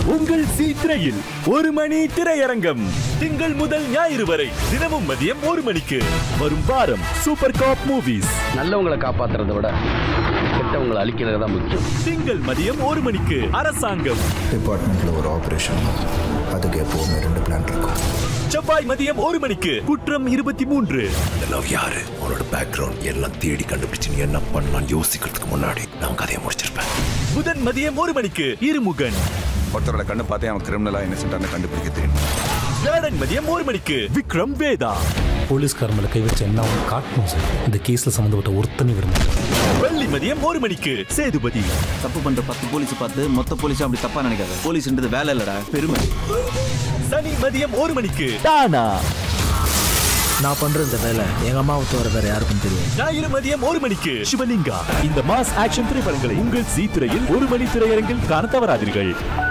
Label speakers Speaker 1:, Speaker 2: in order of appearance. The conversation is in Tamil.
Speaker 1: உங்கள் சி திரையில் ஒரு மணி திரையரங்கம் திங்கள் முதல் ஞாயிறு வரை தினமும் மதியம் ஒரு மணிக்கு வரும் வாரம் சூப்பர் காப் மூவிஸ்
Speaker 2: நல்லவங்களை காப்பாத்துறதை விட கெட்டவங்களை அழிக்கிறது தான் முக்கியம்
Speaker 1: திங்கள் மதியம் ஒரு மணிக்கு அரசாங்கம்
Speaker 3: டிபார்ட்மெண்ட்ல ஒரு ஆபரேஷன் அதுக்கு எப்போவுமே ரெண்டு பிளான் இருக்கும்
Speaker 1: செவ்வாய் மதியம் ஒரு மணிக்கு குற்றம் இருபத்தி மூன்று
Speaker 4: லவ் யாரு உன்னோட பேக்ரவுண்ட் எல்லாம் தேடி கண்டுபிடிச்சு நீ என்ன பண்ணலாம்னு யோசிக்கிறதுக்கு முன்னாடி நான் கதையை முடிச்சிருப்பேன்
Speaker 1: புதன் மதியம் ஒரு மணிக்கு இருமுகன்
Speaker 5: ஒருத்தரோட கண்ணு பார்த்தே அவன் கிரிமினலா இன்னசென்ட்டான கண்டுபிடிக்க தெரியும்
Speaker 1: வியாழன் மதியம் ஒரு மணிக்கு விக்ரம் வேதா
Speaker 6: போலீஸ்கார மேல கை வச்சு என்ன அவன் காட்டணும் சார் இந்த கேஸ்ல சம்மந்தப்பட்ட ஒருத்தனை விரும்புகிறேன்
Speaker 1: வெள்ளி மதியம் ஒரு மணிக்கு சேதுபதி
Speaker 7: தப்பு பண்ற பத்து போலீஸ் பார்த்து மொத்த போலீஸும் அப்படி தப்பா நினைக்காத போலீஸ்ன்றது வேலை இல்லடா பெருமை
Speaker 1: சனி மதியம் ஒரு மணிக்கு டானா
Speaker 8: நான் பண்ற இந்த வேலை எங்க அம்மாவை தவிர வேற யாருக்கும் தெரியும்
Speaker 1: ஞாயிறு மதியம் ஒரு மணிக்கு சிவலிங்கா இந்த மாஸ் ஆக்ஷன் திரைப்படங்களை உங்கள் சி திரையில் ஒரு மணி திரையரங்கில் காண தவறாதீர்கள்